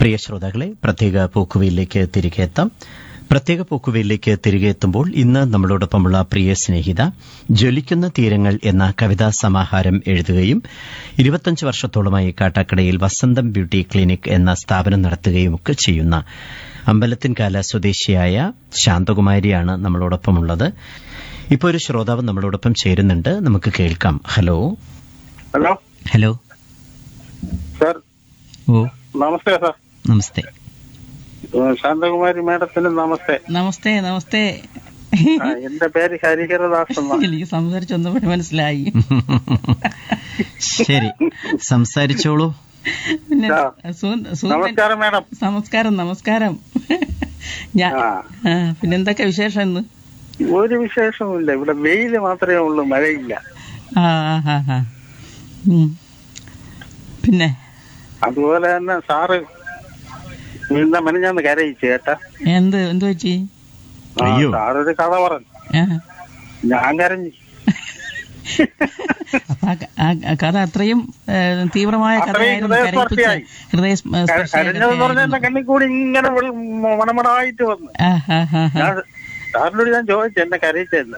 പ്രിയ ശ്രോതാക്കളെ പ്രത്യേക പോക്കുവയിലേക്ക് തിരികെ എത്താം പ്രത്യേക പോക്കുവയിലേക്ക് തിരികെ എത്തുമ്പോൾ ഇന്ന് നമ്മളോടൊപ്പമുള്ള പ്രിയ സ്നേഹിത ജ്വലിക്കുന്ന തീരങ്ങൾ എന്ന കവിതാ സമാഹാരം എഴുതുകയും ഇരുപത്തഞ്ച് വർഷത്തോളമായി കാട്ടാക്കടയിൽ വസന്തം ബ്യൂട്ടി ക്ലിനിക് എന്ന സ്ഥാപനം നടത്തുകയും ഒക്കെ ചെയ്യുന്ന അമ്പലത്തിൻകാല സ്വദേശിയായ ശാന്തകുമാരിയാണ് നമ്മളോടൊപ്പമുള്ളത് ഇപ്പോൾ ഒരു ശ്രോതാവ് നമ്മളോടൊപ്പം ചേരുന്നുണ്ട് നമുക്ക് കേൾക്കാം ഹലോ ഹലോ ഹലോ സാർ ഓ നമസ്തേ സാർ നമസ്തേ ഏഹ് ശാന്തകുമാരി മാഡത്തിന് നമസ്തേ നമസ്തേ നമസ്തേ ആ, എന്റെ പേര് ഹരിഹരദാസ് എന്നാണ് എനിക്ക് സംസാരിച്ചൊന്നും മനസ്സിലായി ശരി സംസാരിച്ചോളൂ പിന്നെ ആ. സു- സു- നമസ്കാരം മാഡം നമസ്കാരം നമസ്കാരം ഞാൻ ആ. ആ, പിന്നെന്തൊക്കെ വിശേഷം ഇന്ന് ഒരു വിശേഷവുമില്ല ഇവിടെ വെയില് മാത്രമേ ഉള്ളൂ മഴയില്ല ആ ആ, ആ, ആ. ഉം. പിന്നെ അതുപോലെ തന്നെ സാറ് ഇന്ന മെനഞ്ഞാന്ന് കരയിച്ചു കേട്ടാ എന്ത് എന്ത് പറ്റി ആ, അയ്യോ. സാറൊരു കഥ പറഞ്ഞു ആ. ഞാൻ കരഞ്ഞു അപ്പൊ ആ ക- ആ ആ കഥ അത്രയും ഏ, തീവ്രമായ അത്രയും കഥയായിരുന്നു കരയിപ്പിച്ച ഹൃദയസ്പർശിയായി. ഹൃദയ ക- കരഞ്ഞതെന്ന് പറഞ്ഞാൽ എന്റെ കണ്ണിൽ കൂടി ഇങ്ങനെ വെള് മണമടായിട്ട് വന്നു ഞാൻ സാറിനോട് ഞാൻ ചോദിച്ചു എന്നെ കരയിച്ചെന്ന്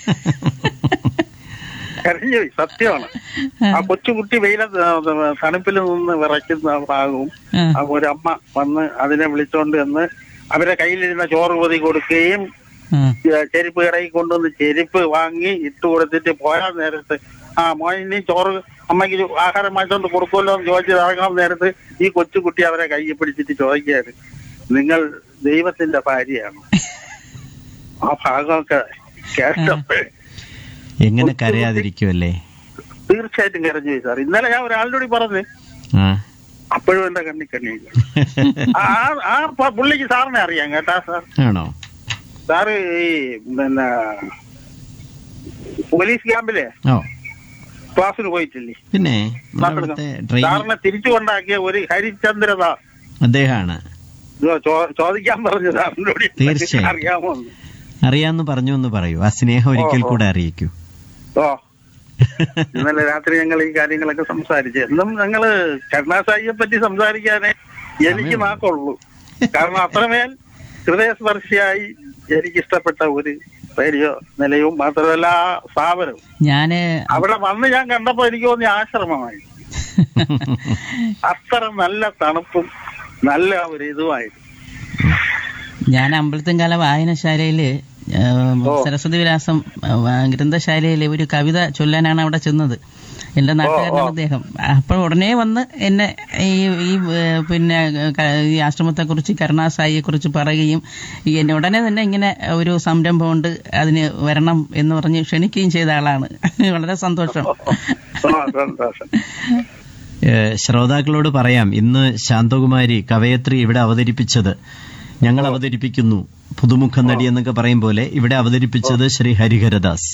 കരഞ്ഞു പോയി, സത്യമാണ് ആ കൊച്ചുകുട്ടി വെയില തണുപ്പിൽ നിന്ന് വിറയ്ക്കുന്ന ഭാഗവും ആ ഒരു അമ്മ വന്ന് അതിനെ വിളിച്ചോണ്ട് എന്ന് അവരെ കയ്യിലിരുന്ന ചോറ് പൊതി കൊടുക്കുകയും ഏ, ചെരുപ്പ് കടയിൽ കൊണ്ടുവന്ന് ചെരുപ്പ് വാങ്ങി ഇട്ട് കൊടുത്തിട്ട് പോരാൻ നേരത്ത് ആ മോൻ ഇനി ചോറ് അമ്മയ്ക്ക് ചോ- ആഹാരം മാറ്റോണ്ട് കൊടുക്കുമല്ലോ എന്ന് ചോദിച്ച് ഇറങ്ങാൻ നേരത്ത് ഈ കൊച്ചുകുട്ടി അവരെ കയ്യിൽ പിടിച്ചിട്ട് ചോദിക്കുകയാണ് നിങ്ങൾ ദൈവത്തിന്റെ ഭാര്യയാണ് ആ ഭാഗമൊക്കെ കേട്ടപ്പോൾ എങ്ങനെ കരയാതിരിക്കുമല്ലേ തീർച്ചയായിട്ടും കരഞ്ഞു പോയി സാർ ഇന്നലെ ഞാൻ ഒരാളിനോട് പറഞ്ഞു ആ അപ്പോഴും എന്റെ കണ്ണി കണ്ണി ആ ആ പ- പുള്ളിക്ക് സാറിനെ അറിയാം കേട്ടാ സാർ ആണോ സാറ് ഈ പിന്നെ പോലീസ് ക്യാമ്പിലെ ഓ ക്ലാസ്സിന് പോയിട്ടില്ലേ പിന്നെ ക്ലാസ് അവിടുത്തെ എടുക്കാം. ട്രെയിൻ സാറിനെ തിരിച്ചു കൊണ്ടാക്കിയ ഒരു ഹരിചന്ദ്രദാസ് അദ്ദേഹമാണ് ഇത് ചോ- ചോദിക്കാൻ പറഞ്ഞു സാറിനോട് തീർച്ചയായും. അറിയാമോ എന്ന്. അറിയാന്ന് പറഞ്ഞു എന്ന് പറയൂ ആ സ്നേഹം ഒരിക്കൽ ഓ, ഓ. കൂടെ അറിയിക്കൂ ഓ ഇന്നലെ രാത്രി ഞങ്ങൾ ഈ കാര്യങ്ങളൊക്കെ സംസാരിച്ചു എന്നും ഞങ്ങള് കരുണാസായിയെ പറ്റി സംസാരിക്കാനേ എനിക്ക് സമയം. നാക്കുള്ളൂ കാരണം അത്രമേൽ ഹൃദയസ്പർശിയായി എനിക്ക് ഇഷ്ടപ്പെട്ട ഒരു റേഡിയോ നിലയവും മാത്രമല്ല ആ സ്ഥാപനവും ഞാന് അവിടെ വന്ന് ഞാൻ കണ്ടപ്പോ എനിക്ക് തോന്നിയ ആശ്രമമായി അത്ര നല്ല തണുപ്പും നല്ല ഒരു ഇതുമായിരുന്നു ഞാൻ അമ്പലത്തിൻകാല വായനശാലയില് ഏ, ഓ. സരസ്വതി വിലാസം ഏ, ഗ്രന്ഥശാലയിലെ ഒരു കവിത ചൊല്ലാനാണ് അവിടെ ചെന്നത് എന്റെ നാട്ടുകാരനാണ് ഓ. അദ്ദേഹം അപ്പോൾ ഉടനെ വന്ന് എന്നെ ഈ ഈ ഏ, പിന്നെ ക- ഈ ആശ്രമത്തെ കുറിച്ച് കരുണാസായിയെ കുറിച്ച് പറയുകയും ഈ എന്നെ ഉടനെ തന്നെ ഇങ്ങനെ ഒരു സംരംഭമുണ്ട് അതിന് വരണം എന്ന് പറഞ്ഞ് ക്ഷണിക്കുകയും ചെയ്ത ആളാണ് വളരെ സന്തോഷം ആ, സന്തോഷം ഏഹ് ശ്രോതാക്കളോട് പറയാം ഇന്ന് ശാന്തകുമാരി കവയത്രി ഇവിടെ അവതരിപ്പിച്ചത് ഞങ്ങൾ അവതരിപ്പിക്കുന്നു പുതുമുഖ നടി എന്നൊക്കെ പറയും പോലെ ഇവിടെ അവതരിപ്പിച്ചത് ശ്രീ ഹരിഹരദാസ്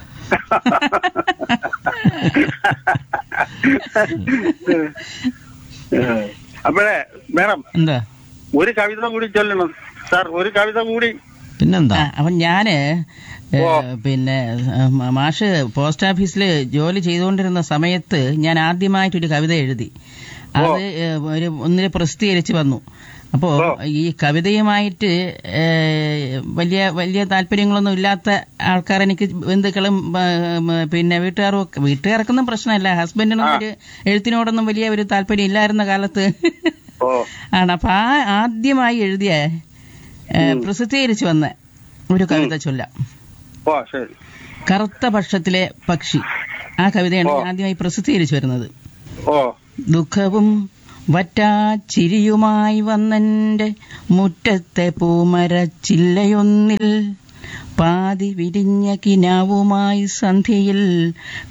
അപ്പോഴേ മേഡം എന്താ ഒരു കവിത കൂടി ചൊല്ലണം സാർ ഒരു കവിത കൂടി പിന്നെന്താ ആ, അപ്പം ഞാന് ഏ, ഓ. പിന്നെ ആ, മ- മാഷ് പോസ്റ്റ് ഓഫീസിൽ ജോലി ചെയ്തുകൊണ്ടിരുന്ന സമയത്ത് ഞാൻ ആദ്യമായിട്ടൊരു കവിത എഴുതി അത് ഏ, ഒരു ഒന്നിനെ പ്രസിദ്ധീകരിച്ച് വന്നു അപ്പോ ഓ. ഈ കവിതയുമായിട്ട് ഏ, വലിയ വലിയ താല്പര്യങ്ങളൊന്നും ഇല്ലാത്ത ആൾക്കാർ എനിക്ക് ബന്ധുക്കളും ആ, മ, പിന്നെ വീട്ടുകാരും ഒക്കെ വീട്ടുകാർക്കൊന്നും പ്രശ്നമല്ല ഹസ്ബൻഡിനും ആ. ഒരു എഴുത്തിനോടൊന്നും വലിയ ഒരു താല്പര്യം ഇല്ലായിരുന്ന കാലത്ത് ഓ ആണ് അപ്പൊ ആ ആദ്യമായി എഴുതിയ ഏ, പ്രസിദ്ധീകരിച്ചു വന്ന ഒരു കവിത ചൊല്ലാം ഓ ശരി കറുത്ത പക്ഷത്തിലെ പക്ഷി ആ കവിതയാണ് ഓ. ഞാൻ ആദ്യമായി പ്രസിദ്ധീകരിച്ചു വരുന്നത് ഓ ദുഃഖവും വറ്റാ ചിരിയുമായി വന്നെന്റെ മുറ്റത്തെ പൂമരച്ചില്ലയൊന്നിൽ പാതി വിരിഞ്ഞ കിനാവുമായി സന്ധ്യയിൽ